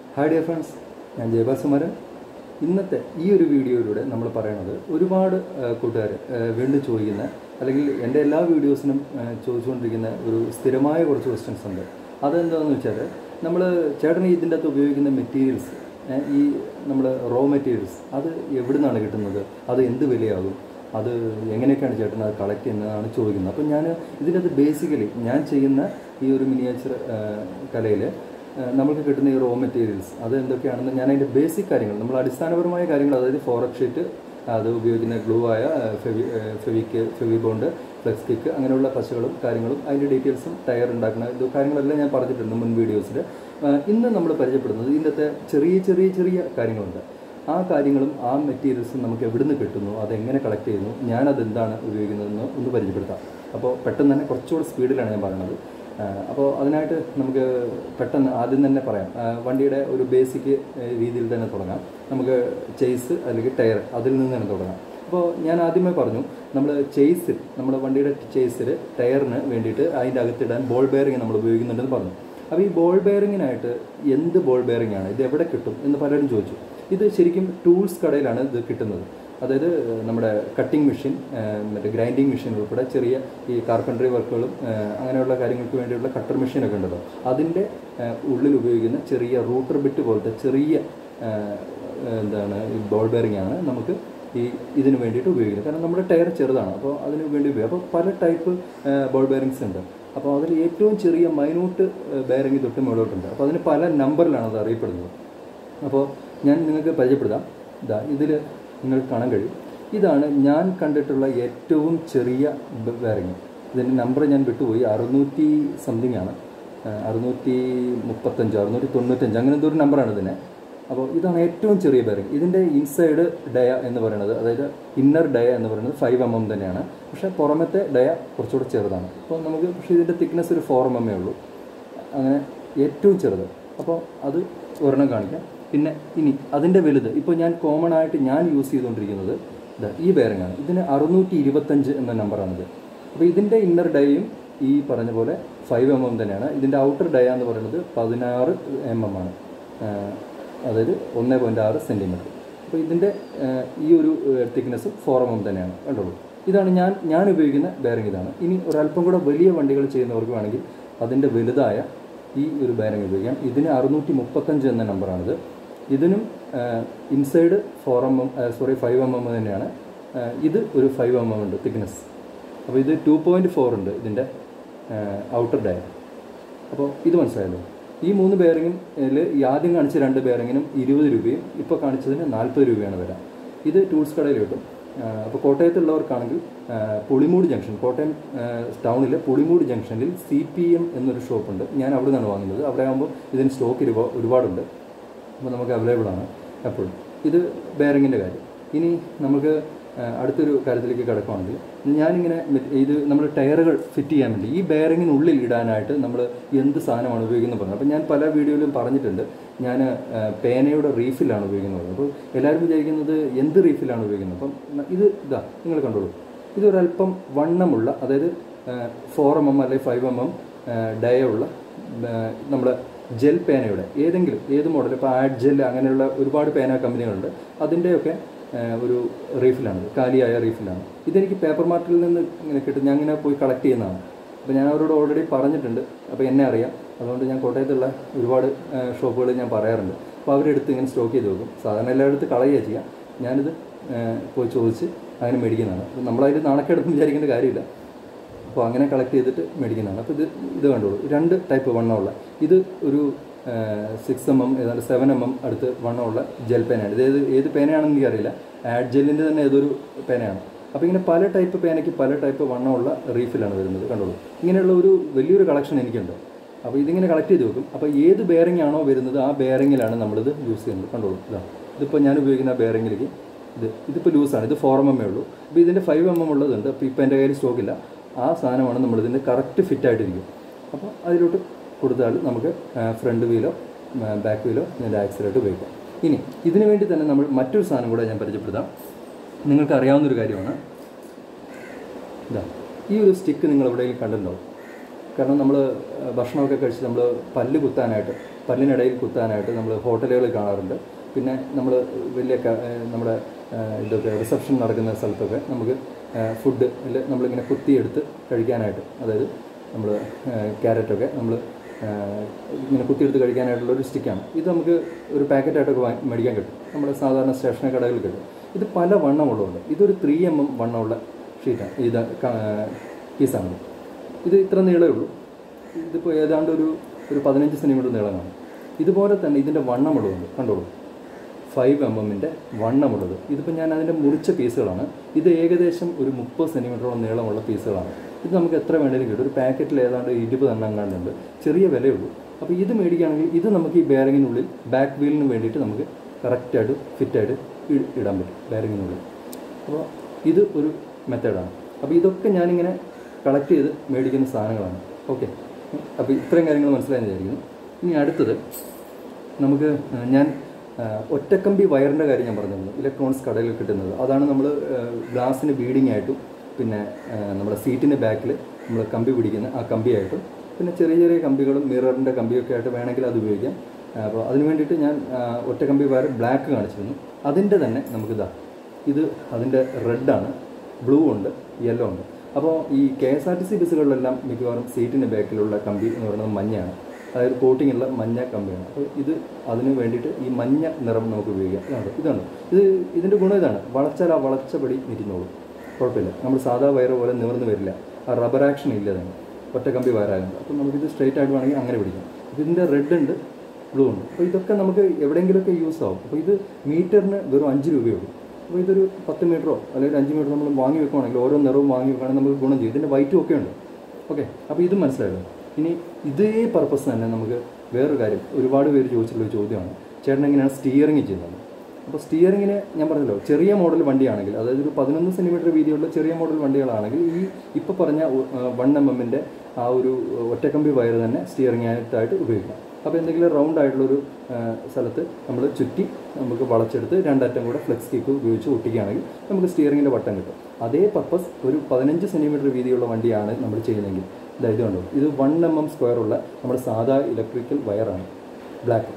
Hi dear friends ഞാൻ ജയഭാസുമാരൻ ഇന്നത്തെ ഈ ഒരു വീഡിയോയിലൂടെ നമ്മൾ പറയണത് ഒരുപാട് കൂട്ടുകാർ വീണ്ടും ചോദിക്കുന്ന അല്ലെങ്കിൽ എൻ്റെ എല്ലാ വീഡിയോസിനും ആ, ചോദിച്ചുകൊണ്ടിരിക്കുന്ന ഒരു സ്ഥിരമായ കുറച്ച് ക്വസ്റ്റ്യൻസ് ഉണ്ട് അതെന്താണെന്ന് വെച്ചാൽ നമ്മൾ ചേട്ടൻ ഇതിൻ്റെ അകത്ത് ഉപയോഗിക്കുന്ന മെറ്റീരിയൽസ് ഈ നമ്മൾ റോ മെറ്റീരിയൽസ് അത് എവിടെ നിന്നാണ് കിട്ടുന്നത് അത് എന്ത് വിലയാകും അത് എങ്ങനെയൊക്കെയാണ് ചേട്ടൻ അത് കളക്ട് ചെയ്യുന്നതാണ് ചോദിക്കുന്നത് അപ്പോൾ ഞാൻ ഇതിനകത്ത് ബേസിക്കലി ഞാൻ ചെയ്യുന്ന ഈ ഒരു മിനിയേച്ചർ കലയിൽ നമുക്ക് കിട്ടുന്ന ഈ റോ മെറ്റീരിയൽസ് അത് എന്തൊക്കെയാണെന്ന് ഞാൻ അതിൻ്റെ ബേസിക് കാര്യങ്ങൾ നമ്മൾ അടിസ്ഥാനപരമായ കാര്യങ്ങൾ അതായത് ഫോറക് ഷീറ്റ് അത് ഉപയോഗിക്കുന്ന ഗ്ലൂ ആയ Fevi Fevik Fevibond flex kick അങ്ങനെയുള്ള പശകളും കാര്യങ്ങളും അതിൻ്റെ ഡീറ്റെയിൽസും ടയർ ഉണ്ടാക്കുന്ന ഇത് കാര്യങ്ങളെല്ലാം ഞാൻ പറഞ്ഞിട്ടുണ്ട് മുൻ വീഡിയോസിൽ ഇന്ന് നമ്മൾ പരിചയപ്പെടുന്നത് ഇതിൻ്റെ ചെറിയ ചെറിയ ചെറിയ കാര്യങ്ങളുണ്ട് ആ കാര്യങ്ങളും ആ മെറ്റീരിയൽസും നമുക്ക് എവിടുന്ന് കിട്ടുന്നു അതെങ്ങനെ കളക്ട് ചെയ്യുന്നു ഞാനത് എന്താണ് ഉപയോഗിക്കുന്നതെന്ന് ഒന്ന് പരിചയപ്പെടുത്താം അപ്പോൾ പെട്ടെന്ന് തന്നെ കുറച്ചുകൂടി സ്പീഡിലാണ് ഞാൻ പറയുന്നത് അപ്പോൾ അതിനായിട്ട് നമുക്ക് പെട്ടെന്ന് ആദ്യം തന്നെ പറയാം ആ, വണ്ടിയുടെ ഒരു ബേസിക് രീതിയിൽ തന്നെ തുടങ്ങാം നമുക്ക് ചെയ്സ് അല്ലെങ്കിൽ ടയർ അതിൽ നിന്ന് തന്നെ തുടങ്ങാം അപ്പോൾ ഞാൻ ആദ്യമേ പറഞ്ഞു നമ്മൾ ചെയ്സിൽ നമ്മുടെ വണ്ടിയുടെ ചെയ്സിൽ ടയറിന് വേണ്ടിയിട്ട് അതിൻ്റെ അകത്തിടാൻ ബോൾ ബെയറിങ് നമ്മൾ ഉപയോഗിക്കുന്നുണ്ടെന്ന് പറഞ്ഞു അപ്പോൾ ഈ ബോൾ ബെയറിങ്ങിനായിട്ട് എന്ത് ബോൾ ബെയറിംഗ് ആണ് ഇത് എവിടെ കിട്ടും എന്ന് പലരും ചോദിച്ചു ഇത് ശരിക്കും ടൂൾസ് കടയിലാണ് ഇത് കിട്ടുന്നത് അതായത് നമ്മുടെ കട്ടിംഗ് മെഷീൻ മറ്റേ ഗ്രൈൻഡിങ് മെഷീൻ ഉൾപ്പെടെ ചെറിയ ഈ കാർപ്പൻട്രി വർക്കുകളും അങ്ങനെയുള്ള കാര്യങ്ങൾക്ക് വേണ്ടിയുള്ള കട്ടർ മെഷീനൊക്കെ ഉണ്ടല്ലോ അതിൻ്റെ ഉള്ളിൽ ഉപയോഗിക്കുന്ന ചെറിയ റൂട്ടർ ബിറ്റ് പോലത്തെ ചെറിയ ആ, എന്താണ് ഈ ബോൾ ബെയറിംഗ് ആണ് നമുക്ക് ഈ ഇതിന് വേണ്ടിയിട്ട് ഉപയോഗിക്കുന്നത് കാരണം നമ്മുടെ ടയർ ചെറുതാണ് അപ്പോൾ അതിന് വേണ്ടി ഉപയോഗിക്കും അപ്പോൾ പല ടൈപ്പ് ബോൾ ബെയറിങ്സ് ഉണ്ട് അപ്പോൾ അതിൽ ഏറ്റവും ചെറിയ മൈന്യൂട്ട് ബെയറിംഗ് തൊട്ട് മുകളിലോട്ടുണ്ട് അപ്പോൾ അതിന് പല നമ്പറിലാണ് അത് അറിയപ്പെടുന്നത് അപ്പോൾ ഞാൻ നിങ്ങൾക്ക് പരിചയപ്പെടുത്താം ഇതാ ഇതിൽ നിങ്ങൾക്ക് കാണാൻ കഴിയും ഇതാണ് ഞാൻ കണ്ടിട്ടുള്ള ഏറ്റവും ചെറിയ ബെയറിങ് ഇതിൻ്റെ നമ്പർ ഞാൻ വിട്ടുപോയി അറുന്നൂറ്റി സംതിങ് ആണ് ആ, അറുന്നൂറ്റി മുപ്പത്തഞ്ച് അറുന്നൂറ്റി തൊണ്ണൂറ്റഞ്ച് അങ്ങനെ എന്തോ ഒരു നമ്പറാണ് ഇതിനെ അപ്പോൾ ഇതാണ് ഏറ്റവും ചെറിയ ബെയറിംഗ് ഇതിൻ്റെ ഇൻസൈഡ് ഡയ എന്ന് പറയുന്നത് അതായത് ഇന്നർ ഡയ എന്ന് പറയുന്നത് ഫൈവ് എം എം തന്നെയാണ് പക്ഷേ പുറമത്തെ ഡയ കുറച്ചുകൂടെ ചെറുതാണ് അപ്പോൾ നമുക്ക് പക്ഷേ ഇതിൻ്റെ തിക്നെസ് ഒരു ഫോർ എം എം ഉള്ളൂ അങ്ങനെ ഏറ്റവും ചെറുത് അപ്പോൾ അത് ഒരെണ്ണം കാണിക്കാം പിന്നെ ഇനി അതിൻ്റെ വലുത് ഇപ്പോൾ ഞാൻ കോമൺ ആയിട്ട് ഞാൻ യൂസ് ചെയ്തുകൊണ്ടിരിക്കുന്നത് ഇതാ ഈ ബെയറിംഗ് ആണ് ഇതിന് അറുന്നൂറ്റി ഇരുപത്തഞ്ച് എന്ന നമ്പറാണിത് അപ്പോൾ ഇതിൻ്റെ ഇന്നർ ഡയയും ഈ പറഞ്ഞ പോലെ ഫൈവ് എം എം തന്നെയാണ് ഇതിൻ്റെ ഔട്ടർ ഡയ എന്ന് പറയുന്നത് പതിനാറ് എം എം ആണ് ആഹ് അതായത് ഒന്ന് പോയിൻറ്റ് ആറ് സെൻറ്റിമീറ്റർ അപ്പോൾ ഇതിൻ്റെ ആഹ് ഈ ഒരു തിക്നെസ് ഫോർ എം എം തന്നെയാണ് കണ്ടോളൂ ഇതാണ് ഞാൻ ഞാൻ ഉപയോഗിക്കുന്ന ബെയറിംഗ് ഇതാണ് ഇനി ഒരല്പം കൂടെ വലിയ വണ്ടികൾ ചെയ്യുന്നവർക്ക് വേണമെങ്കിൽ അതിൻ്റെ വലുതായ ഈ ഒരു ബെയറിംഗ് ഉപയോഗിക്കാം ഇതിന് അറുന്നൂറ്റി മുപ്പത്തഞ്ച് എന്ന നമ്പറാണിത് ഇതിനും inside four M M sorry five M M തന്നെയാണ് ആഹ് ഇത് ഒരു ഫൈവ് എം എം ഉണ്ട് തിക്നെസ് അപ്പോൾ ഇത് ടു പോയിൻറ്റ് ഫോർ ഉണ്ട് ഇതിൻ്റെ ഔട്ടർ ഡയർ അപ്പോൾ ഇത് മനസ്സിലായല്ലോ ഈ മൂന്ന് ബെയറിങ്ങും ഈ ആദ്യം കാണിച്ച രണ്ട് ബെയറിങ്ങിനും ഇരുപത് രൂപയും ഇപ്പോൾ കാണിച്ചതിന് നാൽപ്പത് രൂപയാണ് വില ഇത് ടൂൾസ് കടയിൽ കിട്ടും അപ്പോൾ കോട്ടയത്തുള്ളവർക്കാണെങ്കിൽ ആ, പുളിമൂട് ജംഗ്ഷൻ കോട്ടയം ആ, ടൗണിലെ പുളിമൂട് ജംഗ്ഷനിൽ സി പി എം എന്നൊരു ഷോപ്പുണ്ട് ഞാൻ അവിടെ നിന്നാണ് വാങ്ങുന്നത് അവിടെ ആകുമ്പോൾ ഇതിന് സ്റ്റോക്ക് ഒരുപാ- ഒരുപാടുണ്ട് അപ്പോൾ നമുക്ക് അവൈലബിൾ ആണ് എപ്പോഴും ഇത് ബെയറിങ്ങിൻ്റെ കാര്യം ഇനി നമുക്ക് ആ, അടുത്തൊരു കാര്യത്തിലേക്ക് കിടക്കുകയാണെങ്കിൽ ഞാനിങ്ങനെ മെ- ഇത് നമ്മൾ ടയറുകൾ ഫിറ്റ് ചെയ്യാൻ വേണ്ടി ഈ ബെയറിങ്ങിനുള്ളിൽ ഇടാനായിട്ട് നമ്മൾ എന്ത് സാധനമാണ് ഉപയോഗിക്കുന്നത് പറഞ്ഞത് അപ്പോൾ ഞാൻ പല വീഡിയോയിലും പറഞ്ഞിട്ടുണ്ട് ഞാൻ ആ, പേനയുടെ റീഫിലാണ് ഉപയോഗിക്കുന്നത് അപ്പോൾ എല്ലാവരും വിചാരിക്കുന്നത് എന്ത് റീഫിലാണ് ഉപയോഗിക്കുന്നത് അപ്പം ന- ഇത് ഇതാ നിങ്ങൾ കണ്ടോളൂ ഇതൊരല്പം വണ്ണമുള്ള അതായത് ഫോർ എം എം അല്ലെങ്കിൽ ഫൈവ് എം എം ഡയ ഉള്ള നമ്മുടെ ജെൽ പേനയുടെ ഏതെങ്കിലും ഏത് മോഡൽ ഇപ്പോൾ ആഡ് ജെൽ അങ്ങനെയുള്ള ഒരുപാട് പേന കമ്പനികളുണ്ട് അതിൻ്റെയൊക്കെ ആ, ഒരു റീഫിലാണ് കാലിയായ റീഫിലാണ് ഇതെനിക്ക് പേപ്പർ മാർട്ടിൽ നിന്ന് ഇങ്ങനെ കിട്ടും ഞാൻ ഇങ്ങനെ പോയി കളക്ട് ചെയ്യുന്നതാണ് അപ്പോൾ ഞാൻ അവരോട് ഓൾറെഡി പറഞ്ഞിട്ടുണ്ട് അപ്പോൾ എന്നെ അറിയാം അതുകൊണ്ട് ഞാൻ കോട്ടയത്തുള്ള ഒരുപാട് ഷോപ്പുകൾ ഞാൻ പറയാറുണ്ട് അപ്പോൾ അവരെടുത്ത് ഇങ്ങനെ സ്റ്റോക്ക് ചെയ്ത് വെക്കും സാധാരണ എല്ലായിടത്ത് കളയുക ചെയ്യാം ഞാനിത് ആ, പോയി ചോദിച്ച് അങ്ങനെ മേടിക്കുന്നതാണ് അപ്പോൾ നമ്മളതിൽ നാണക്കെടുപ്പ് വിചാരിക്കേണ്ട കാര്യമില്ല അപ്പോൾ അങ്ങനെ കളക്ട് ചെയ്തിട്ട് മേടിക്കുന്നതാണ് അപ്പോൾ ഇത് ഇത് കണ്ടോളൂ രണ്ട് ടൈപ്പ് വണ്ണമുള്ള ഇത് ഒരു സിക്സ് എം എം ഏതാണ്ട് സെവൻ എം എം അടുത്ത് വണ്ണമുള്ള ജെൽ പേനയാണ് ഇത് ഏത് ഏത് പേനയാണെന്ന് എനിക്കറിയില്ല ആഡ് ജെല്ലിൻ്റെ തന്നെ ഏതൊരു പേനയാണ് അപ്പോൾ ഇങ്ങനെ പല ടൈപ്പ് പേനയ്ക്ക് പല ടൈപ്പ് വണ്ണമുള്ള റീഫിലാണ് വരുന്നത് കണ്ടോളൂ ഇങ്ങനെയുള്ള ഒരു വലിയൊരു കളക്ഷൻ എനിക്കുണ്ട് അപ്പോൾ ഇതിങ്ങനെ കളക്ട് ചെയ്ത് വെക്കും അപ്പോൾ ഏത് ബെയറിംഗ് ആണോ വരുന്നത് ആ ബെയറിങ്ങിലാണ് നമ്മളിത് യൂസ് ചെയ്യുന്നത് കണ്ടോളൂ ഇതാ ഇതിപ്പോൾ ഞാൻ ഉപയോഗിക്കുന്ന ബെയറിങ്ങിലേക്ക് ഇത് ഇതിപ്പോൾ ലൂസാണ് ഇത് ഫോർ എം എം ഉള്ളൂ അപ്പോൾ ഇതിൻ്റെ ഫൈവ് എം എം ഉള്ളതുണ്ട് അപ്പോൾ ഇപ്പോൾ എൻ്റെ കയ്യിൽ സ്റ്റോക്കില്ല ആ സാധനമാണ് നമ്മളിതിൻ്റെ കറക്റ്റ് ഫിറ്റ് ആയിട്ടിരിക്കും അപ്പോൾ അതിലോട്ട് കൊടുത്താൽ നമുക്ക് ഫ്രണ്ട് വീലോ ബാക്ക് വീലോ ഇതിൻ്റെ ആക്സിലായിട്ട് ഉപയോഗിക്കാം ഇനി ഇതിനു വേണ്ടി തന്നെ നമ്മൾ മറ്റൊരു സാധനം കൂടെ ഞാൻ പരിചയപ്പെടുത്താം നിങ്ങൾക്ക് അറിയാവുന്നൊരു കാര്യമാണ് ഇതാ ഈ ഒരു സ്റ്റിക്ക് നിങ്ങൾ എവിടെയെങ്കിലും കണ്ടിട്ടുണ്ടാവും കാരണം നമ്മൾ ഭക്ഷണമൊക്കെ കഴിച്ച് നമ്മൾ പല്ല് കുത്താനായിട്ട് പല്ലിനിടയിൽ കുത്താനായിട്ട് നമ്മൾ ഹോട്ടലുകളിൽ കാണാറുണ്ട് പിന്നെ നമ്മൾ വലിയ ക- ഏഹ് നമ്മുടെ ഏഹ് ഇതൊക്കെ റിസപ്ഷൻ നടക്കുന്ന സ്ഥലത്തൊക്കെ നമുക്ക് ഫുഡ് നമ്മളിങ്ങനെ കുത്തിയെടുത്ത് കഴിക്കാനായിട്ട് അതായത് നമ്മൾ ക്യാരറ്റൊക്കെ നമ്മൾ ഇങ്ങനെ കുത്തിയെടുത്ത് കഴിക്കാനായിട്ടുള്ള ഒരു സ്റ്റിക്കാണ് ഇത് നമുക്ക് ഒരു പാക്കറ്റായിട്ടൊക്കെ വാങ്ങി മേടിക്കാൻ കിട്ടും നമ്മുടെ സാധാരണ സ്റ്റേഷനറി കടകളിൽ കിട്ടും ഇത് പല വണ്ണമുള്ളതുണ്ട് ഇതൊരു ത്രീ എം എം വണ്ണമുള്ള ഷീറ്റാണ് ഇത് പീസാണ് ഇത് ഇത്ര നീളമേ ഉള്ളൂ ഇതിപ്പോൾ ഏതാണ്ട് ഒരു ഒരു പതിനഞ്ച് സെൻറ്റിമീറ്റർ നീളം കാണും ഇതുപോലെ തന്നെ ഇതിൻ്റെ വണ്ണമുള്ളതുണ്ട് കണ്ടോളൂ ഫൈവ് എം എമ്മിൻ്റെ വണ്ണമുള്ളത് ഇതിപ്പോൾ ഞാൻ അതിൻ്റെ മുറിച്ച പീസുകളാണ് ഇത് ഏകദേശം ഒരു മുപ്പത് സെൻറ്റിമീറ്ററോളം നീളമുള്ള പീസുകളാണ് ഇത് നമുക്ക് എത്ര വേണേലും കിട്ടും ഒരു പാക്കറ്റിൽ ഏതാണ്ട് ഇരുപത് എണ്ണം കണ്ടുണ്ട് ചെറിയ വിലയുള്ളൂ അപ്പോൾ ഇത് മേടിക്കുകയാണെങ്കിൽ ഇത് നമുക്ക് ഈ ബെയറിങ്ങിനുള്ളിൽ ബാക്ക് വീലിന് വേണ്ടിയിട്ട് നമുക്ക് കറക്റ്റായിട്ട് ഫിറ്റായിട്ട് ഇടാൻ പറ്റും ബെയറിങ്ങിനുള്ളിൽ അപ്പോൾ ഇത് ഒരു മെത്തേഡാണ് അപ്പോൾ ഇതൊക്കെ ഞാനിങ്ങനെ കളക്ട് ചെയ്ത് മേടിക്കുന്ന സാധനങ്ങളാണ് ഓക്കെ അപ്പോൾ ഇത്രയും കാര്യങ്ങൾ മനസ്സിലായെന്ന് വിചാരിക്കുന്നു ഇനി അടുത്തത് നമുക്ക് ഏഹ്, ഞാൻ ഏഹ്, ഒറ്റക്കമ്പി വയറിൻ്റെ കാര്യം ഞാൻ പറഞ്ഞിരുന്നു ഇലക്ട്രോണിക്സ് കടയിൽ കിട്ടുന്നത് അതാണ് നമ്മൾ ഗ്ലാസ്സിന് ബീഡിംഗ് ആയിട്ടും പിന്നെ ഏഹ്, നമ്മുടെ സീറ്റിൻ്റെ ബാക്കിൽ നമ്മൾ കമ്പി പിടിക്കുന്ന ആ കമ്പിയായിട്ടും പിന്നെ ചെറിയ ചെറിയ കമ്പികളും മിററിൻ്റെ കമ്പിയൊക്കെ ആയിട്ട് വേണമെങ്കിൽ അത് ഉപയോഗിക്കാം ആ, അപ്പോൾ അതിന് വേണ്ടിയിട്ട് ഞാൻ ആ, ഒറ്റക്കമ്പി വയർ ബ്ലാക്ക് കാണിച്ചിരുന്നു അതിൻ്റെ തന്നെ നമുക്കിതാ ഇത് അതിൻ്റെ റെഡാണ് ബ്ലൂ ഉണ്ട് യെല്ലോ ഉണ്ട് അപ്പോൾ ഈ K S R T C ബസ്സുകളിലെല്ലാം മിക്കവാറും സീറ്റിൻ്റെ ബാക്കിലുള്ള കമ്പി എന്ന് പറയുന്നത് മഞ്ഞയാണ് അതായത് കോട്ടിംഗ് ഉള്ള മഞ്ഞ കമ്പിയാണ് അപ്പോൾ ഇത് അതിന് വേണ്ടിയിട്ട് ഈ മഞ്ഞ നിറം നമുക്ക് ഉപയോഗിക്കാം ഇതാണ് ഇതാണ് ഇത് ഇതിൻ്റെ ഗുണം ഇതാണ് വളച്ചാൽ ആ വളച്ചപടി നിരുന്നോളും കുഴപ്പമില്ല നമ്മൾ സാധാ വയറ് പോലെ നിവർന്ന് വരില്ല ആ റബ്ബർ ആക്ഷൻ ഇല്ല തന്നെ ഒറ്റ കമ്പി വയറാകുന്നത് അപ്പോൾ നമുക്കിത് സ്ട്രൈറ്റ് ആയിട്ട് വേണമെങ്കിൽ അങ്ങനെ പിടിക്കാം അപ്പോൾ ഇതിൻ്റെ റെഡ് ഉണ്ട് ബ്ലൂ ഉണ്ട് അപ്പോൾ ഇതൊക്കെ നമുക്ക് എവിടെയെങ്കിലുമൊക്കെ യൂസ് ആവും അപ്പോൾ ഇത് മീറ്ററിന് വെറും അഞ്ച് രൂപയേ ഉള്ളൂ അപ്പോൾ ഇതൊരു പത്ത് മീറ്ററോ അല്ലെങ്കിൽ അഞ്ച് മീറ്റർ നമ്മൾ വാങ്ങി വെക്കുവാണെങ്കിൽ ഓരോ നിറവും വാങ്ങി വെക്കുകയാണെങ്കിൽ നമുക്ക് ഗുണം ചെയ്യും ഇതിൻ്റെ വൈറ്റും ഒക്കെ ഉണ്ട് ഓക്കെ അപ്പോൾ ഇതും മനസ്സിലായല്ലോ ഇനി ഇതേ പർപ്പസ് തന്നെ നമുക്ക് വേറൊരു കാര്യം ഒരുപാട് പേര് ചോദിച്ചിട്ടുള്ള ഒരു ചോദ്യമാണ് ചേട്ടൻ എങ്ങനെയാണ് സ്റ്റിയറിംഗ് ചെയ്യുന്നത് അപ്പോൾ സ്റ്റിയറിങ്ങിന് ഞാൻ പറഞ്ഞല്ലോ ചെറിയ മോഡൽ വണ്ടിയാണെങ്കിൽ അതായത് ഒരു പതിനൊന്ന് സെൻറ്റിമീറ്റർ വീതിയുള്ള ചെറിയ മോഡൽ വണ്ടികളാണെങ്കിൽ ഈ ഇപ്പോൾ പറഞ്ഞ വൺ എം എമ്മിൻ്റെ ആ ഒരു ഒറ്റക്കമ്പി വയർ തന്നെ സ്റ്റിയറിംഗ് ആയിട്ടായിട്ട് ഉപയോഗിക്കാം അപ്പോൾ എന്തെങ്കിലും റൗണ്ട് ആയിട്ടുള്ളൊരു ആ, സ്ഥലത്ത് നമ്മൾ ചുറ്റി നമുക്ക് വളച്ചെടുത്ത് രണ്ടറ്റം കൂടെ ഫ്ലെക്സ് കിക്ക് ഉപയോഗിച്ച് ഒട്ടിക്കുകയാണെങ്കിൽ നമുക്ക് സ്റ്റിയറിങ്ങിൻ്റെ വട്ടം കിട്ടും അതേ പർപ്പസ് ഒരു പതിനഞ്ച് സെൻറ്റിമീറ്റർ വീതിയുള്ള വണ്ടിയാണ് നമ്മൾ ചെയ്യുന്നതെങ്കിൽ ഇതാ ഇത് കണ്ടോ ഇത് വൺ എം എം സ്ക്വയർ ഉള്ള നമ്മുടെ സാധാ ഇലക്ട്രിക്കൽ വയറാണ് ബ്ലാക്ക്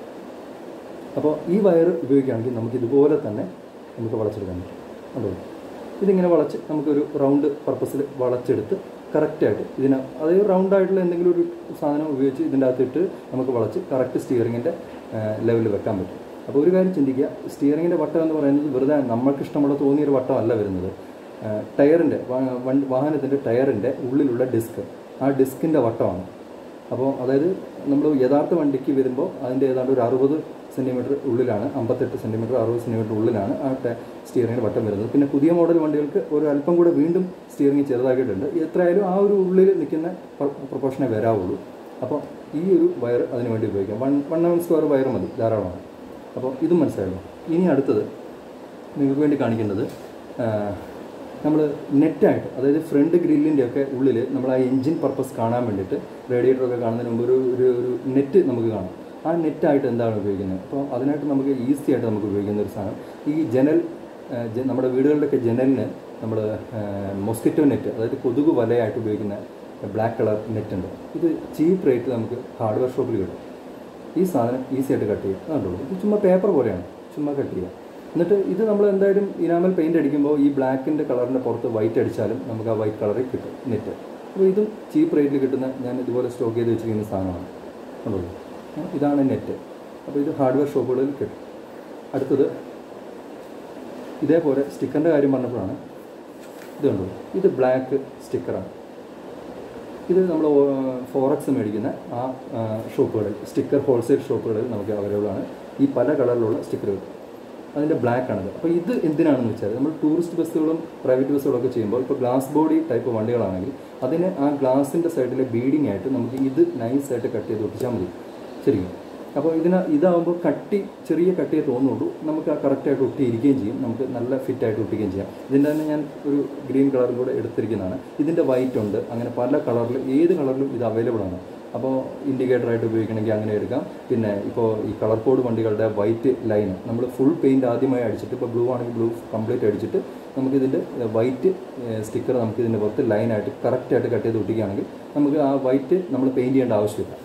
അപ്പോൾ ഈ വയർ ഉപയോഗിക്കുകയാണെങ്കിൽ നമുക്ക് ഇതുപോലെ തന്നെ നമുക്ക് വളച്ചെടുക്കാൻ പറ്റും കണ്ടോ ഇതിങ്ങനെ വളച്ച് നമുക്കൊരു റൗണ്ട് പർപ്പസിൽ വളച്ചെടുത്ത് കറക്റ്റായിട്ട് ഇതിന് അതായത് റൗണ്ട് ആയിട്ടുള്ള എന്തെങ്കിലും ഒരു സാധനം ഉപയോഗിച്ച് ഇതിൻ്റെ അകത്തിട്ട് നമുക്ക് വളച്ച് കറക്റ്റ് സ്റ്റിയറിങ്ങിൻ്റെ ലെവലിൽ വെക്കാൻ പറ്റും അപ്പോൾ ഒരു കാര്യം ചിന്തിക്കുക സ്റ്റിയറിങ്ങിൻ്റെ വട്ടം എന്ന് പറയുന്നത് വെറുതെ നമ്മൾക്ക് ഇഷ്ടമുള്ള തോന്നിയൊരു വട്ടമല്ല വരുന്നത് ടയറിൻ്റെ വാഹനത്തിൻ്റെ ടയറിൻ്റെ ഉള്ളിലുള്ള ഡിസ്ക് ആ ഡിസ്കിൻ്റെ വട്ടമാണ് അപ്പോൾ അതായത് നമ്മൾ യഥാർത്ഥ വണ്ടിക്ക് വരുമ്പോൾ അതിൻ്റെ ഏതാണ്ട് ഒരു അറുപത് സെൻറ്റിമീറ്റർ ഉള്ളിലാണ് അമ്പത്തെട്ട് സെൻറ്റിമീറ്റർ അറുപത് സെൻറ്റിമീറ്റർ ഉള്ളിലാണ് ആ സ്റ്റിയറിങ്ങിന് വട്ടം വരുന്നത് പിന്നെ പുതിയ മോഡൽ വണ്ടികൾക്ക് ഒരു അല്പം കൂടെ വീണ്ടും സ്റ്റിയറിംഗ് ചെറുതാക്കിയിട്ടുണ്ട് എത്രയായാലും ആ ഒരു ഉള്ളിൽ നിൽക്കുന്ന പ്രൊപ്പോഷനെ വരാവുള്ളൂ അപ്പോൾ ഈ ഒരു വയർ അതിന് വേണ്ടി ഉപയോഗിക്കാം one one M square wire മതി ധാരാളമാണ് അപ്പോൾ ഇതും മനസ്സിലായല്ലോ ഇനി അടുത്തത് നിങ്ങൾക്ക് വേണ്ടി കാണിക്കേണ്ടത് നമ്മൾ നെറ്റായിട്ട് അതായത് ഫ്രണ്ട് ഗ്രില്ലിൻ്റെ ഒക്കെ ഉള്ളിൽ നമ്മൾ ആ എൻജിൻ പർപ്പസ് കാണാൻ വേണ്ടിയിട്ട് റേഡിയേറ്ററൊക്കെ കാണുന്നതിന് മുമ്പ് ഒരു ഒരു ഒരു നെറ്റ് നമുക്ക് കാണാം ആ നെറ്റായിട്ട് എന്താണ് ഉപയോഗിക്കുന്നത് അപ്പോൾ അതിനായിട്ട് നമുക്ക് ഈസി ആയിട്ട് നമുക്ക് ഉപയോഗിക്കുന്ന ഒരു സാധനം ഈ ജനൽ ആ, ജ- നമ്മുടെ വീടുകളുടെയൊക്കെ ജനലിന് നമ്മൾ മൊസ്കിറ്റോ നെറ്റ് അതായത് കൊതുക് വലയായിട്ട് ഉപയോഗിക്കുന്ന ബ്ലാക്ക് കളർ നെറ്റ് ഉണ്ട് ഇത് ചീപ്പ് റേറ്റ് നമുക്ക് ഹാർഡ്വെയർ ഷോപ്പിൽ കിട്ടും ഈ സാധനം ഈസി ആയിട്ട് കട്ട് ചെയ്യും അതുകൊള്ളൂ ഇത് ചുമ്മാ പേപ്പർ പോലെയാണ് ചുമ്മാ കട്ട് ചെയ്യുക എന്നിട്ട് ഇത് നമ്മൾ എന്തായാലും ഇനാമൽ പെയിൻ്റ് അടിക്കുമ്പോൾ ഈ ബ്ലാക്കിൻ്റെ കളറിൻ്റെ പുറത്ത് വൈറ്റ് അടിച്ചാലും നമുക്ക് ആ വൈറ്റ് കളറിൽ കിട്ടും നെറ്റ് അപ്പോൾ ഇതും ചീപ്പ് റേറ്റിൽ കിട്ടുന്ന ഞാൻ ഇതുപോലെ സ്റ്റോക്ക് ചെയ്ത് വെച്ചിരിക്കുന്ന സാധനമാണ് കണ്ടോളൂ ഏ, ഇതാണ് നെറ്റ് അപ്പോൾ ഇത് ഹാർഡ്വെയർ ഷോപ്പുകളിൽ കിട്ടും അടുത്തത് ഇതേപോലെ സ്റ്റിക്കറിൻ്റെ കാര്യം പറഞ്ഞപ്പോഴാണ് ഇത് കണ്ടോ ഇത് ബ്ലാക്ക് സ്റ്റിക്കറാണ് ഇത് നമ്മൾ ഫോറക്സ് മേടിക്കുന്ന ആ ആ, ഷോപ്പുകളിൽ സ്റ്റിക്കർ ഹോൾസെയിൽ ഷോപ്പുകളിൽ നമുക്ക് അവൈലബിൾ ആണ് ഈ പല കളറിലുള്ള സ്റ്റിക്കറുകൾ അതിൻ്റെ ബ്ലാക്ക് ആണത് അപ്പോൾ ഇത് എന്തിനാണെന്ന് വെച്ചാൽ നമ്മൾ ടൂറിസ്റ്റ് ബസ്സുകളും പ്രൈവറ്റ് ബസ്സുകളൊക്കെ ചെയ്യുമ്പോൾ ഇപ്പോൾ ഗ്ലാസ് ബോഡി ടൈപ്പ് വണ്ടികളാണെങ്കിൽ അതിന് ആ ഗ്ലാസിൻ്റെ സൈഡിലെ ബീഡിംഗ് ആയിട്ട് നമുക്ക് ഇത് നൈസായിട്ട് കട്ട് ചെയ്ത് ഒട്ടിച്ചാൽ മതി ശരിക്കും അപ്പോൾ ഇതിന് ഇതാകുമ്പോൾ കട്ടി ചെറിയ കട്ടിയേ തോന്നുള്ളൂ നമുക്ക് ആ കറക്റ്റായിട്ട് ഒട്ടിയിരിക്കുകയും ചെയ്യും നമുക്ക് നല്ല ഫിറ്റായിട്ട് ഒട്ടിക്കുകയും ചെയ്യാം ഇതിൻ്റെ തന്നെ ഞാൻ ഒരു ഗ്രീൻ കളറും കൂടെ എടുത്തിരിക്കുന്നതാണ് ഇതിൻ്റെ വൈറ്റ് ഉണ്ട് അങ്ങനെ പല കളറിൽ ഏത് കളറിലും ഇത് അവൈലബിൾ ആണ് അപ്പോൾ ഇൻഡിക്കേറ്ററായിട്ട് ഉപയോഗിക്കണമെങ്കിൽ അങ്ങനെ എടുക്കാം പിന്നെ ഇപ്പോൾ ഈ കളർ കോഡ് വണ്ടികളുടെ വൈറ്റ് ലൈൻ നമ്മൾ ഫുൾ പെയിൻറ്റ് ആദ്യമായി അടിച്ചിട്ട് ഇപ്പോൾ ബ്ലൂ ആണെങ്കിൽ ബ്ലൂ കംപ്ലീറ്റ് അടിച്ചിട്ട് നമുക്കിതിൻ്റെ വൈറ്റ് സ്റ്റിക്കർ നമുക്ക് ഇതിൻ്റെ പുറത്ത് ലൈനായിട്ട് കറക്റ്റായിട്ട് കട്ട് ചെയ്ത് ഒട്ടിക്കുകയാണെങ്കിൽ നമുക്ക് ആ വൈറ്റ് നമ്മൾ പെയിൻറ്റ് ചെയ്യേണ്ട ആവശ്യമില്ല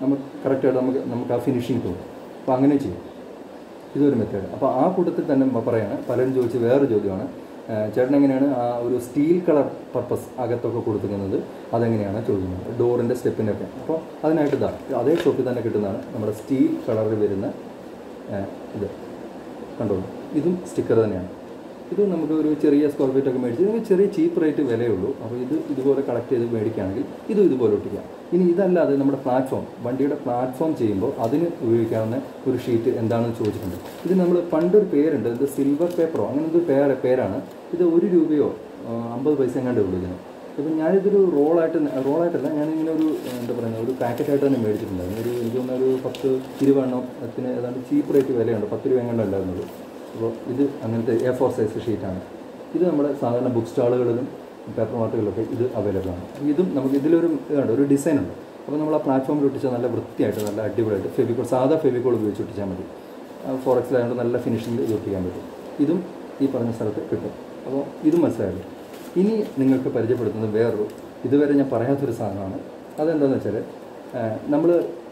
നമുക്ക് കറക്റ്റായിട്ട് നമുക്ക് നമുക്ക് ആ ഫിനിഷിങ് തോന്നും അപ്പോൾ അങ്ങനെ ചെയ്യും ഇതൊരു മെത്തേഡ് അപ്പോൾ ആ കൂട്ടത്തിൽ തന്നെ മ- പറയാണ് പലരും ചോദിച്ച വേറൊരു ചോദ്യമാണ് ആ, ചേട്ടൻ എങ്ങനെയാണ് ആ ഒരു സ്റ്റീൽ കളർ പർപ്പസ് അകത്തൊക്കെ കൊടുത്തിരിക്കുന്നത് അതെങ്ങനെയാണ് ചോദിക്കുന്നത് ഡോറിൻ്റെ സ്റ്റെപ്പിൻ്റെ ഒക്കെ അപ്പോൾ അതിനായിട്ട് ഇതാ അതേ ഷോപ്പിൽ തന്നെ കിട്ടുന്നതാണ് നമ്മുടെ സ്റ്റീൽ കളറിൽ വരുന്ന ആ, ഇത് കണ്ടോളൂ ഇതും സ്റ്റിക്കർ തന്നെയാണ് ഇത് നമുക്ക് ഒരു ചെറിയ സ്ക്വയർ ഫീറ്റ് ഒക്കെ മേടിച്ച് നമുക്ക് ചെറിയ ചീപ്പ് റേറ്റ് വിലയുള്ളൂ അപ്പോൾ ഇത് ഇതുപോലെ കളക്ട് ചെയ്ത് മേടിക്കുകയാണെങ്കിൽ ഇതും ഇതുപോലെ ഒട്ടിക്കാം ഇനി ഇതല്ലാതെ നമ്മുടെ പ്ലാറ്റ്ഫോം വണ്ടിയുടെ പ്ലാറ്റ്ഫോം ചെയ്യുമ്പോൾ അതിന് ഉപയോഗിക്കാവുന്ന ഒരു ഷീറ്റ് എന്താണെന്ന് ചോദിച്ചിട്ടുണ്ട് ഇത് നമ്മൾ പണ്ടൊരു പേരുണ്ട് ഇത് സിൽവർ പേപ്പറോ അങ്ങനെ ഒരു പേര് പേരാണ് ഇത് ഒരു രൂപയോ ആ, അമ്പത് പൈസ എങ്ങാണ്ട് ഉള്ളൂ ഇതിന് ഇപ്പം ഞാനിതൊരു റോളായിട്ട് റോളായിട്ടല്ല ഞാനിങ്ങനെ ഒരു എന്താ പറയുക ഒരു പാക്കറ്റായിട്ട് തന്നെ മേടിച്ചിട്ടുണ്ടായിരുന്നു ഒരു എനിക്ക് തോന്നുന്ന ഒരു പത്ത് ഇരുപതെണ്ണത്തിന് ഏതാണ്ട് ചീപ്പ് റേറ്റ് വിലയുണ്ട് പത്ത് രൂപ എങ്ങാണ്ട് ഉണ്ടായിരുന്നുള്ളൂ അപ്പോൾ ഇത് അങ്ങനത്തെ എ ഫോർ സൈസ് ഷീറ്റാണ് ഇത് നമ്മുടെ സാധാരണ ബുക്ക് സ്റ്റാളുകളിലും പേപ്പർ മാർട്ടുകളിലൊക്കെ ഇത് അവൈലബിൾ ആണ് ഇതും നമുക്ക് ഇതിലൊരു ഇതുണ്ട് ഒരു ഡിസൈൻ ഉണ്ട് അപ്പോൾ നമ്മൾ ആ പ്ലാറ്റ്ഫോമിൽ ഒട്ടിച്ചാൽ നല്ല വൃത്തിയായിട്ട് നല്ല അടിപൊളിയായിട്ട് ഫെവിക്കോൾ സാധാ ഫെവിക്കോൾ ഉപയോഗിച്ച് ഒട്ടിച്ചാൽ മതി ഫോറക്സിലായതുകൊണ്ട് നല്ല ഫിനിഷിംഗിൽ ഇത് ഒട്ടിക്കാൻ പറ്റും ഇതും ഈ പറഞ്ഞ സ്ഥലത്ത് കിട്ടും അപ്പോൾ ഇത് മനസ്സിലായല്ലോ ഇനി നിങ്ങൾക്ക് പരിചയപ്പെടുത്തുന്നത് വേറൊരു ഇതുവരെ ഞാൻ പറയാത്തൊരു സാധനമാണ് അതെന്താണെന്ന് വെച്ചാൽ നമ്മൾ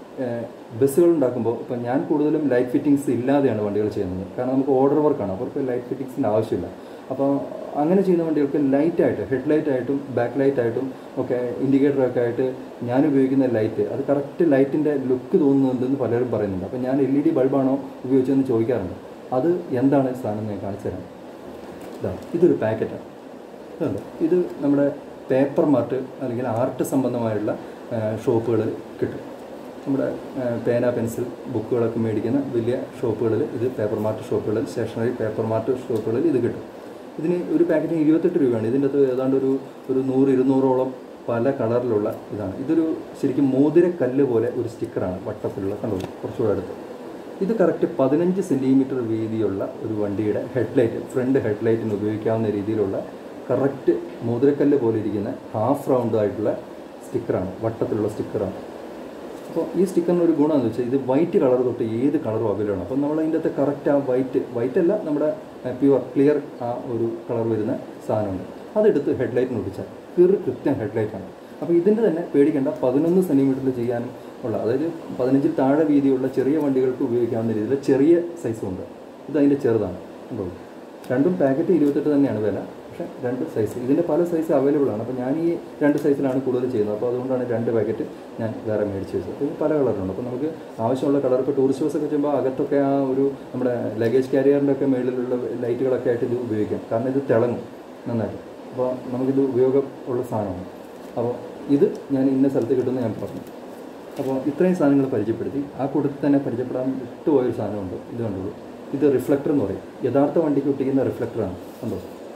ബസ്സുകൾ ഉണ്ടാക്കുമ്പോൾ ഇപ്പോൾ ഞാൻ കൂടുതലും ലൈറ്റ് ഫിറ്റിങ്സ് ഇല്ലാതെയാണ് വണ്ടികൾ ചെയ്യുന്നത് കാരണം നമുക്ക് ഓർഡർ വർക്കാണ് അവർക്ക് ലൈറ്റ് ഫിറ്റിങ്സിൻ്റെ ആവശ്യമില്ല അപ്പോൾ അങ്ങനെ ചെയ്യുന്ന വണ്ടികൾക്ക് ലൈറ്റായിട്ട് ഹെഡ് ലൈറ്റ് ആയിട്ടും ബാക്ക് ലൈറ്റ് ആയിട്ടും ഒക്കെ ഇൻഡിക്കേറ്ററൊക്കെ ആയിട്ട് ഞാൻ ഉപയോഗിക്കുന്ന ലൈറ്റ് അത് കറക്റ്റ് ലൈറ്റിൻ്റെ ലുക്ക് തോന്നുന്നുണ്ടെന്ന് പലരും പറയുന്നുണ്ട് അപ്പോൾ ഞാൻ എൽ ഇ ഡി ബൾബാണോ ഉപയോഗിച്ചതെന്ന് ചോദിക്കാറുണ്ട് അത് എന്താണ് സാധനം ഞാൻ കാണിച്ചു തരാം ഇതാ ഇതൊരു പാക്കറ്റാണ് ഇതുണ്ട് ഇത് നമ്മുടെ പേപ്പർ മാർട്ട് അല്ലെങ്കിൽ ആർട്ട് സംബന്ധമായുള്ള ഷോപ്പുകളിൽ കിട്ടും നമ്മുടെ ആ, പേന പെൻസിൽ ബുക്കുകളൊക്കെ മേടിക്കുന്ന വലിയ ഷോപ്പുകളിൽ ഇത് പേപ്പർ മാർട്ട് ഷോപ്പുകളിൽ സ്റ്റേഷനറി പേപ്പർ മാർട്ട് ഷോപ്പുകളിൽ ഇത് കിട്ടും ഇതിന് ഒരു പാക്കറ്റിന് ഇരുപത്തെട്ട് രൂപയാണ് ഇതിൻ്റെ അകത്ത് ഏതാണ്ട് ഒരു ഒരു നൂറ് ഇരുന്നൂറോളം പല കളറിലുള്ള ഇതാണ് ഇതൊരു ശരിക്കും മോതിരക്കല്ല് പോലെ ഒരു സ്റ്റിക്കറാണ് വട്ടത്തിലുള്ള കണ്ടോ കുറച്ചുകൂടെ അടുത്ത് ഇത് കറക്റ്റ് പതിനഞ്ച് സെൻറ്റിമീറ്റർ വീതിയുള്ള ഒരു വണ്ടിയുടെ ഹെഡ്ലൈറ്റ് ഫ്രണ്ട് ഹെഡ്ലൈറ്റിന് ഉപയോഗിക്കാവുന്ന രീതിയിലുള്ള കറക്റ്റ് മോതിരക്കല്ല് പോലെ ഇരിക്കുന്ന ഹാഫ് റൗണ്ട് ആയിട്ടുള്ള സ്റ്റിക്കറാണ് വട്ടത്തിലുള്ള സ്റ്റിക്കറാണ് അപ്പോൾ ഈ സ്റ്റിക്കറിന് ഒരു ഗുണം എന്ന് വെച്ചാൽ ഇത് വൈറ്റ് കളർ തൊട്ട് ഏത് കളറും അവൈലബിൾ ആണ് അപ്പോൾ നമ്മൾ അതിൻ്റെ അകത്ത് കറക്റ്റ് ആ വൈറ്റ് വൈറ്റ് അല്ല നമ്മുടെ പ്യുവർ ക്ലിയർ ആ ഒരു കളർ വരുന്ന സാധനമുണ്ട് അതെടുത്ത് ഹെഡ്ലൈറ്റിന് ഒട്ടിച്ചാൽ കീറി കൃത്യം ഹെഡ്ലൈറ്റാണ് അപ്പോൾ ഇതിൻ്റെ തന്നെ പേടിക്കേണ്ട പതിനൊന്ന് സെൻറ്റിമീറ്ററിൽ ചെയ്യാനും ഉള്ള അതായത് പതിനഞ്ചിൽ താഴെ വീതിയുള്ള ചെറിയ വണ്ടികൾക്ക് ഉപയോഗിക്കാവുന്ന രീതിയിൽ ചെറിയ സൈസും ഉണ്ട് ഇത് അതിൻ്റെ ചെറുതാണ് ഉണ്ടോ രണ്ടും പാക്കറ്റ് ഇരുപത്തെട്ട് തന്നെയാണ് വില പക്ഷേ രണ്ട് സൈസ് ഇതിൻ്റെ പല സൈസ് അവൈലബിൾ ആണ് അപ്പോൾ ഞാൻ ഈ രണ്ട് സൈസിലാണ് കൂടുതൽ ചെയ്യുന്നത് അപ്പോൾ അതുകൊണ്ടാണ് രണ്ട് പാക്കറ്റ് ഞാൻ വേറെ മേടിച്ച് വെച്ചത് അപ്പോൾ ഇത് പല കളറുണ്ട് അപ്പോൾ നമുക്ക് ആവശ്യമുള്ള കളർ ഇപ്പോൾ ടൂറിസ്റ്റ് ബസ്സൊക്കെ ചെയ്യുമ്പോൾ അകത്തൊക്കെ ആ ഒരു നമ്മുടെ ലഗേജ് കാരിയറിൻ്റെ ഒക്കെ മേളിലുള്ള ലൈറ്റുകളൊക്കെ ആയിട്ട് ഇത് ഉപയോഗിക്കാം കാരണം ഇത് തിളങ്ങും നന്നായിട്ട് അപ്പോൾ നമുക്കിത് ഉപയോഗം ഉള്ള സാധനമാണ് അപ്പോൾ ഇത് ഞാൻ ഇന്ന സ്ഥലത്ത് കിട്ടുമെന്ന് ഞാൻ പറഞ്ഞു അപ്പോൾ ഇത്രയും സാധനങ്ങൾ പരിചയപ്പെടുത്തി ആ കൂട്ടത്തിൽ തന്നെ പരിചയപ്പെടാൻ വിട്ടുപോയൊരു സാധനമുണ്ട് ഇത് കണ്ടുള്ളൂ ഇത് റിഫ്ലക്ടർ എന്ന് പറയും യഥാർത്ഥ വണ്ടിക്ക് ഒട്ടിക്കുന്ന റിഫ്ലക്ടറാണ് കണ്ടോ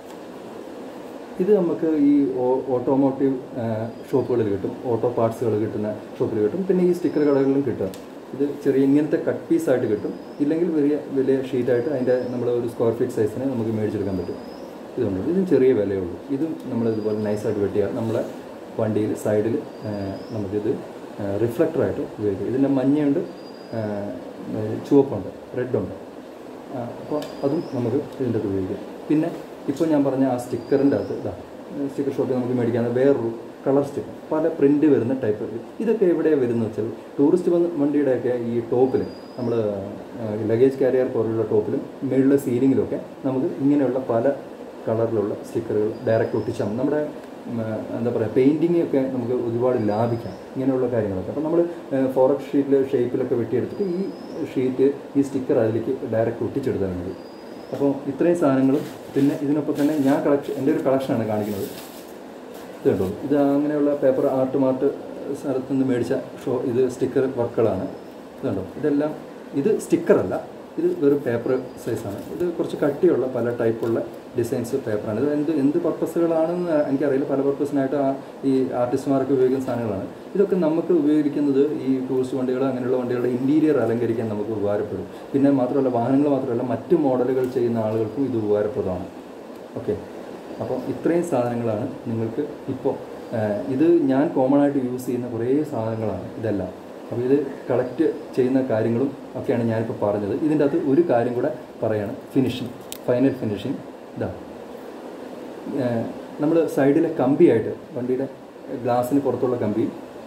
ഇത് നമുക്ക് ഈ ഓ- ഓട്ടോമോട്ടീവ് ആ, ഷോപ്പുകളിൽ കിട്ടും ഓട്ടോ പാർട്സുകൾ കിട്ടുന്ന ഷോപ്പിൽ കിട്ടും പിന്നെ ഈ സ്റ്റിക്കർ കടകളിലും കിട്ടും ഇത് ചെറിയ ഇങ്ങനത്തെ കട്ട് പീസായിട്ട് കിട്ടും ഇല്ലെങ്കിൽ വലിയ വലിയ ഷീറ്റായിട്ട് അതിൻ്റെ നമ്മൾ ഒരു സ്ക്വയർ ഫീറ്റ് സൈസിന് നമുക്ക് മേടിച്ചെടുക്കാൻ പറ്റും ഇതുണ്ട് ഇതിന് ചെറിയ വിലയുള്ളൂ ഇതും നമ്മൾ ഇതുപോലെ നൈസായിട്ട് വെട്ടിയാൽ നമ്മളെ വണ്ടിയിൽ സൈഡിൽ നമുക്കിത് റിഫ്ലക്ടറായിട്ട് ഉപയോഗിക്കാം ഇതിൻ്റെ മഞ്ഞയുണ്ട് ആ, ചുവപ്പുണ്ട് റെഡുണ്ട് അപ്പോൾ അതും നമുക്ക് ഇതിൻ്റെ അകത്ത് ഉപയോഗിക്കാം പിന്നെ ഇപ്പോൾ ഞാൻ പറഞ്ഞ ആ സ്റ്റിക്കറിൻ്റെ അകത്ത് ഇതാ സ്റ്റിക്കർ ഷോപ്പിൽ നമുക്ക് മേടിക്കാവുന്ന വേറൊരു കളർ സ്റ്റിക്കർ പല പ്രിൻ്റ് വരുന്ന ടൈപ്പ് ഇതൊക്കെ എവിടെയാണ് വരുന്നത് വെച്ചാൽ ടൂറിസ്റ്റ് വന്ന് വണ്ടിയുടെയൊക്കെ ഈ ടോപ്പിൽ നമ്മൾ ലഗേജ് കാരിയർ പോലുള്ള ടോപ്പിലും മുകളിലെ സീലിങ്ങിലൊക്കെ നമുക്ക് ഇങ്ങനെയുള്ള പല കളറിലുള്ള സ്റ്റിക്കറുകൾ ഡയറക്റ്റ് ഒട്ടിച്ചാൽ മതി. നമ്മുടെ ഉം, എന്താ പറയുക പെയിൻറ്റിങ് ഒക്കെ നമുക്ക് ഒരുപാട് ലാഭിക്കാം ഇങ്ങനെയുള്ള കാര്യങ്ങളൊക്കെ അപ്പോൾ നമ്മൾ ഫോറക്സ് ഷീറ്റിൽ ഷേപ്പിലൊക്കെ വെട്ടിയെടുത്തിട്ട് ഈ ഷീറ്റ് ഈ സ്റ്റിക്കർ അതിലേക്ക് ഡയറക്റ്റ് ഒട്ടിച്ചെടുത്താൽ മതി അപ്പോൾ ഇത്രയും സാധനങ്ങളും പിന്നെ ഇതിനൊപ്പം തന്നെ ഞാൻ കളക്ഷൻ എൻ്റെ ഒരു കളക്ഷനാണ് കാണിക്കുന്നത് ഇത് കണ്ടോ ഇത് അങ്ങനെയുള്ള പേപ്പർ ആർട്ട് മാർട്ട് സ്ഥലത്ത് നിന്ന് മേടിച്ച ഷോ ഇത് സ്റ്റിക്കർ വർക്കുകളാണ് ഇത് കണ്ടോ ഇതെല്ലാം ഇത് സ്റ്റിക്കറല്ല ഇത് വെറും പേപ്പർ സൈസാണ് ഇത് കുറച്ച് കട്ടിയുള്ള പല ടൈപ്പുള്ള ഡിസൈൻസ് പേപ്പറാണ് ഇത് എന്ത് എന്ത് പർപ്പസുകളാണെന്ന് എനിക്കറിയില്ല പല പർപ്പസിനായിട്ട് ആ ഈ ആർട്ടിസ്റ്റ്മാർക്ക് ഉപയോഗിക്കുന്ന സാധനങ്ങളാണ് ഇതൊക്കെ നമുക്ക് ഉപയോഗിക്കുന്നത് ഈ ടൂറിസ്റ്റ് വണ്ടികൾ അങ്ങനെയുള്ള വണ്ടികളുടെ ഇൻറ്റീരിയർ അലങ്കരിക്കാൻ നമുക്ക് ഉപകാരപ്പെടും പിന്നെ മാത്രമല്ല വാഹനങ്ങൾ മാത്രമല്ല മറ്റ് മോഡലുകൾ ചെയ്യുന്ന ആളുകൾക്കും ഇത് ഉപകാരപ്രദമാണ് ഓക്കെ അപ്പോൾ ഇത്രയും സാധനങ്ങളാണ് നിങ്ങൾക്ക് ഇപ്പോൾ ഇത് ഞാൻ കോമൺ ആയിട്ട് യൂസ് ചെയ്യുന്ന കുറേ സാധനങ്ങളാണ് ഇതെല്ലാം അപ്പോൾ ഇത് കളക്ട് ചെയ്യുന്ന കാര്യങ്ങളും ഒക്കെയാണ് ഞാനിപ്പോൾ പറഞ്ഞത് ഇതിൻ്റെ അകത്ത് ഒരു കാര്യം കൂടെ പറയാണ് ഫിനിഷിങ് ഫൈനൽ ഫിനിഷിങ് ഇതാ നമ്മൾ സൈഡിലെ കമ്പിയായിട്ട് വണ്ടിയുടെ ഗ്ലാസ്സിന് പുറത്തുള്ള കമ്പി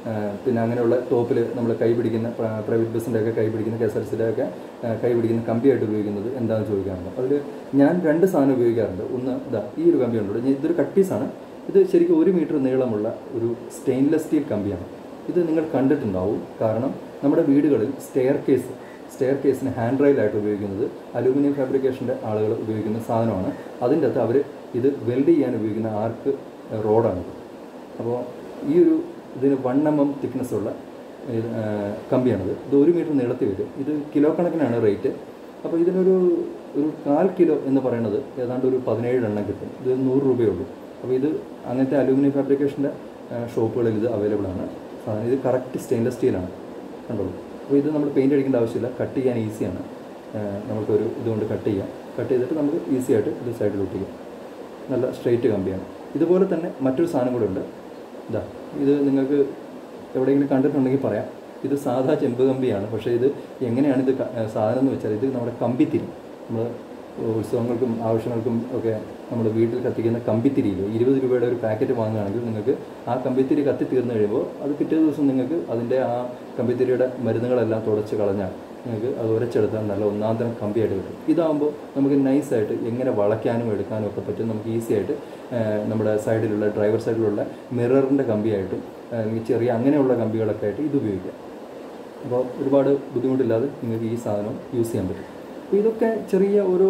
ആ, പിന്നെ അങ്ങനെയുള്ള ടോപ്പിൽ നമ്മൾ കൈ പിടിക്കുന്ന പ്ര- പ്രൈവറ്റ് ബസ്സിൻ്റെ ഒക്കെ കൈ പിടിക്കുന്ന കെ എസ് ആർ സിയുടെ ഒക്കെ ആ, കൈ പിടിക്കുന്ന കമ്പിയായിട്ട് ഉപയോഗിക്കുന്നത് എന്താണെന്ന് ചോദിക്കാറുണ്ട് അതിൽ ഞാൻ രണ്ട് സാധനം ഉപയോഗിക്കാറുണ്ട് ഒന്ന് ഇതാ ഈ ഒരു കമ്പി ഉണ്ട് ഇതൊരു കട്ട് പീസാണ് ഇത് ശരിക്കും ഒരു മീറ്റർ നീളമുള്ള ഒരു സ്റ്റെയിൻലെസ് സ്റ്റീൽ കമ്പിയാണ് ഇത് നിങ്ങൾ കണ്ടിട്ടുണ്ടാവും കാരണം നമ്മുടെ വീടുകളിൽ സ്റ്റെയർ കേസ് സ്റ്റെയർ കേസിന് ഹാൻഡ് റെയിലായിട്ട് ഉപയോഗിക്കുന്നത് അലൂമിനിയം ഫാബ്രിക്കേഷൻ്റെ ആളുകൾ ഉപയോഗിക്കുന്ന സാധനമാണ് അതിൻ്റെ അകത്ത് അവർ ഇത് വെൽഡ് ചെയ്യാൻ ഉപയോഗിക്കുന്ന ആർക്ക് റോഡാണിത് അപ്പോൾ ഈ ഒരു ഇതിന് വൺ എം എം തിക്നെസ് ഉള്ള ഇത്, ആ, കമ്പിയാണിത് ഇത് ഒരു മീറ്റർ നീളത്തിൽ വരും ഇത് കിലോ കണക്കിനാണ് റേറ്റ് അപ്പോൾ ഇതിനൊരു ഒരു കാൽ കിലോ എന്ന് പറയുന്നത് ഏതാണ്ട് ഒരു പതിനേഴ് എണ്ണം കിട്ടും ഇത് നൂറ് രൂപയേ ഉള്ളൂ അപ്പോൾ ഇത് അങ്ങനത്തെ അലൂമിനിയം ഫാബ്രിക്കേഷൻ്റെ ഷോപ്പുകളിൽ ഇത് അവൈലബിൾ ആണ് സാധനം ഇത് കറക്റ്റ് സ്റ്റെയിൻലെസ് സ്റ്റീലാണ് കണ്ടോളൂ അപ്പോൾ ഇത് നമ്മൾ പെയിൻറ്റ് അടിക്കേണ്ട ആവശ്യമില്ല കട്ട് ചെയ്യാൻ ഈസിയാണ് നമുക്കൊരു ഇതുകൊണ്ട് കട്ട് ചെയ്യാം കട്ട് ചെയ്തിട്ട് നമുക്ക് ഈസി ആയിട്ട് ഇത് സൈഡിൽ ഒട്ടിക്കാം നല്ല സ്ട്രെയിറ്റ് കമ്പിയാണ് ഇതുപോലെ തന്നെ മറ്റൊരു സാധനം കൂടെ ഉണ്ട് ഇതാ ഇത് നിങ്ങൾക്ക് എവിടെയെങ്കിലും കണ്ടിട്ടുണ്ടെങ്കിൽ പറയാം ഇത് സാധാ ചെമ്പ് കമ്പിയാണ് പക്ഷേ ഇത് എങ്ങനെയാണ് ഇത് ക- ഏഹ് സാധനം എന്ന് വെച്ചാൽ ഇത് നമ്മുടെ കമ്പിത്തിരി നമ്മൾ ഉത്സവങ്ങൾക്കും ആവശ്യങ്ങൾക്കും ഒക്കെ നമ്മൾ വീട്ടിൽ കത്തിക്കുന്ന കമ്പിത്തിരിയിൽ ഇരുപത് രൂപയുടെ ഒരു പാക്കറ്റ് വാങ്ങുകയാണെങ്കിൽ നിങ്ങൾക്ക് ആ കമ്പിത്തിരി കത്തി തീർന്നു കഴിയുമ്പോൾ അത് പിറ്റേ ദിവസം നിങ്ങൾക്ക് അതിൻ്റെ ആ കമ്പിത്തിരിയുടെ മരുന്നുകളെല്ലാം തുടച്ച് കളഞ്ഞാൽ നിങ്ങൾക്ക് അത് ഉരച്ചെടുത്താൽ നല്ല ഒന്നാം തരം കമ്പിയായിട്ട് കിട്ടും ഇതാകുമ്പോൾ നമുക്ക് നൈസായിട്ട് എങ്ങനെ വളയ്ക്കാനും എടുക്കാനും ഒക്കെ പറ്റും നമുക്ക് ഈസി ആയിട്ട് ആ, നമ്മുടെ സൈഡിലുള്ള ഡ്രൈവർ സൈഡിലുള്ള മിററിൻ്റെ കമ്പിയായിട്ടും ആ, അല്ലെങ്കിൽ ചെറിയ അങ്ങനെയുള്ള കമ്പികളൊക്കെ ആയിട്ട് ഇത് ഉപയോഗിക്കാം അപ്പോൾ ഒരുപാട് ബുദ്ധിമുട്ടില്ലാതെ നിങ്ങൾക്ക് ഈ സാധനം യൂസ് ചെയ്യാൻ പറ്റും അപ്പോൾ ഇതൊക്കെ ചെറിയ ഓരോ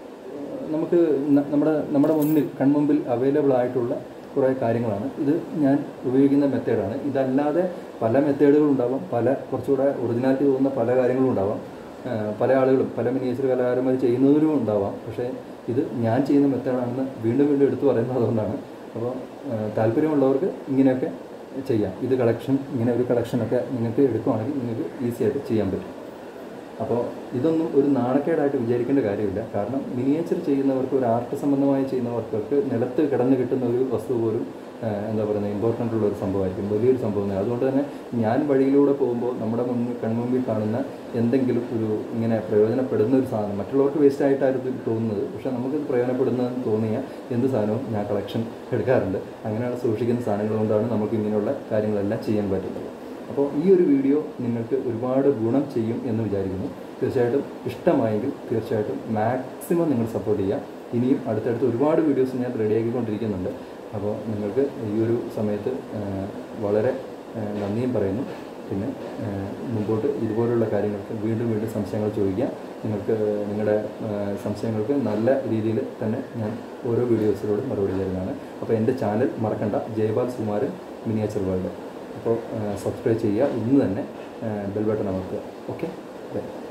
ആ, നമുക്ക് ന- നമ്മുടെ നമ്മുടെ മുന്നിൽ കൺമുമ്പിൽ അവൈലബിൾ ആയിട്ടുള്ള കുറേ കാര്യങ്ങളാണ് ഇത് ഞാൻ ഉപയോഗിക്കുന്ന മെത്തേഡാണ് ഇതല്ലാതെ പല മെത്തേഡുകളും ഉണ്ടാവാം പല കുറച്ചുകൂടെ ഒറിജിനാലിറ്റി തോന്നുന്ന പല കാര്യങ്ങളും ഉണ്ടാവാം ആ, പല ആളുകളും പല മിനിയേച്ചർ കലാകാരന്മാർ ചെയ്യുന്നവരും ഉണ്ടാവാം പക്ഷേ ഇത് ഞാൻ ചെയ്യുന്ന മെത്തേഡാണെന്ന് വീണ്ടും വീണ്ടും എടുത്തു പറയുന്നത് അതുകൊണ്ടാണ് അപ്പോൾ ആ, താല്പര്യമുള്ളവർക്ക് ഇങ്ങനെയൊക്കെ ചെയ്യാം ഇത് കളക്ഷൻ ഇങ്ങനെ ഒരു കളക്ഷനൊക്കെ നിങ്ങൾക്ക് എടുക്കുവാണെങ്കിൽ നിങ്ങൾക്ക് ഈസി ആയിട്ട് ചെയ്യാൻ പറ്റും അപ്പോൾ ഇതൊന്നും ഒരു നാണക്കേടായിട്ട് വിചാരിക്കേണ്ട കാര്യമില്ല കാരണം മിനിയേച്ചർ ചെയ്യുന്നവർക്ക് ഒരു ആർട്ട് സംബന്ധമായി ചെയ്യുന്നവർക്ക് നിലത്ത് കിടന്ന് കിട്ടുന്ന ഒരു വസ്തു പോലും ആ, എന്താ പറയുന്നത് ഇമ്പോർട്ടൻ്റ് ഉള്ള ഒരു സംഭവമായിരിക്കും വലിയൊരു സംഭവം തന്നെ. അതുകൊണ്ട് തന്നെ ഞാൻ വഴിയിലൂടെ പോകുമ്പോൾ നമ്മുടെ മുന്നിൽ കൺമുമ്പിൽ കാണുന്ന എന്തെങ്കിലും ഒരു ഇങ്ങനെ പ്രയോജനപ്പെടുന്ന ഒരു സാധനം മറ്റുള്ളവർക്ക് വേസ്റ്റ് ആയിട്ടായിരുന്നു ഇത് തോന്നുന്നത് പക്ഷേ നമുക്കിത് പ്രയോജനപ്പെടുന്നതെന്ന് തോന്നിയ എന്ത് സാധനവും ഞാൻ കളക്ഷൻ എടുക്കാറുണ്ട് അങ്ങനെയുള്ള സൂക്ഷിക്കുന്ന സാധനങ്ങൾ കൊണ്ടാണ് നമുക്ക് ഇങ്ങനെയുള്ള കാര്യങ്ങളെല്ലാം ചെയ്യാൻ പറ്റുന്നത് അപ്പോൾ ഈ ഒരു വീഡിയോ നിങ്ങൾക്ക് ഒരുപാട് ഗുണം ചെയ്യും എന്ന് വിചാരിക്കുന്നു തീർച്ചയായിട്ടും ഇഷ്ടമായെങ്കിൽ തീർച്ചയായിട്ടും മാക്സിമം നിങ്ങൾ സപ്പോർട്ട് ചെയ്യുക ഇനിയും അടുത്തടുത്ത് ഒരുപാട് വീഡിയോസ് ഞാൻ റെഡിയാക്കിക്കൊണ്ടിരിക്കുന്നുണ്ട് അപ്പോൾ നിങ്ങൾക്ക് ഈ ഒരു സമയത്ത് ആ, വളരെ ആ, നന്ദിയും പറയുന്നു പിന്നെ ആ, മുമ്പോട്ട് ഇതുപോലുള്ള കാര്യങ്ങൾക്ക് വീണ്ടും വീണ്ടും സംശയങ്ങൾ ചോദിക്കുക നിങ്ങൾക്ക് നിങ്ങളുടെ ആ, സംശയങ്ങൾക്ക് നല്ല രീതിയിൽ തന്നെ ഞാൻ ഓരോ വീഡിയോസിലൂടെ മറുപടി തരുന്നതാണ് അപ്പോൾ എൻ്റെ ചാനൽ മറക്കണ്ട ജയപാൽ സുമാരൻ മിനിയേച്ചർ വേൾഡ് അപ്പോൾ സബ്സ്ക്രൈബ് ചെയ്യുക ഇന്ന് തന്നെ ബെൽ ബട്ടൺ അമർത്തുക ഓക്കെ ബൈ